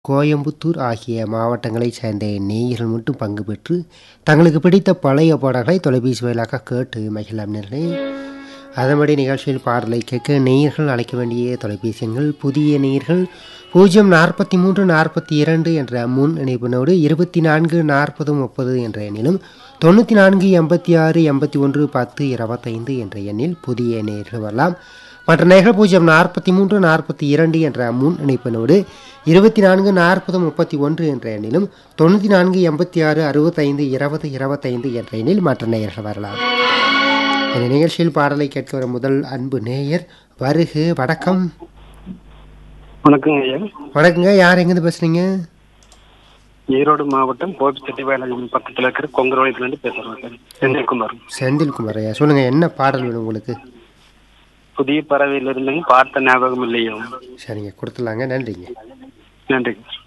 கோயம்புத்தூர் ஆகிய மாவட்டங்களைச் சேர்ந்த நேயர்கள் மட்டும் பங்கு பெற்று தங்களுக்கு பிடித்த பழைய பாடல்களை தொலைபேசி வாயிலாக கேட்டு மகிழலாம் நேர்களே அதன்படி நிகழ்ச்சியில் பாடலை கேட்க நேயர்கள் அழைக்க வேண்டிய தொலைபேசி எண்கள் புதிய நேயர்கள் பூஜ்ஜியம் நாற்பத்தி மூன்று நாற்பத்தி இரண்டு என்ற முன் இணைப்பினோடு இருபத்தி நான்கு நாற்பது முப்பது என்ற எண்ணிலும் தொண்ணூற்றி நான்கு எண்பத்தி ஆறு எண்பத்தி ஒன்று பத்து இருபத்தைந்து என்ற எண்ணில் புதிய நேயர்கள் வரலாம் மற்ற நேர்கள் பூஜ்ஜியம் நாற்பத்தி மூன்று நாற்பத்தி இரண்டு என்ற முன் இணைப்பினோடு இருபத்தி நான்கு நாற்பது முப்பத்தி ஒன்று என்ற எண்ணிலும் தொண்ணூற்றி நான்கு எண்பத்தி ஆறு அறுபத்தைந்து இருபது இருபத்தைந்து என்ற எண்ணில் மற்ற நேயர்கள் வரலாம் இந்த நிகழ்ச்சியில் பாடலை கேட்க வரும் முதல் அன்பு நேயர் வருகு வணக்கம் வணக்கங்க ஐயா வணக்கங்க யார் எங்கேருந்து பேசுறீங்க ஈரோடு மாவட்டம் கோபிச்செட்டிப்பாளையம் பக்கத்துல இருக்கிற கொங்கரோயத்துல இருந்து பேசுறோம் சார் செந்தில்குமார் செந்தில்குமார் ஐயா சொல்லுங்க என்ன பாடல் வேணும் உங்களுக்கு புதிய பறவையில இருந்துங்க பார்த்த ஞாபகம் இல்லையோ சரிங்க கொடுத்துடலாங்க நன்றிங்க நன்றிங்க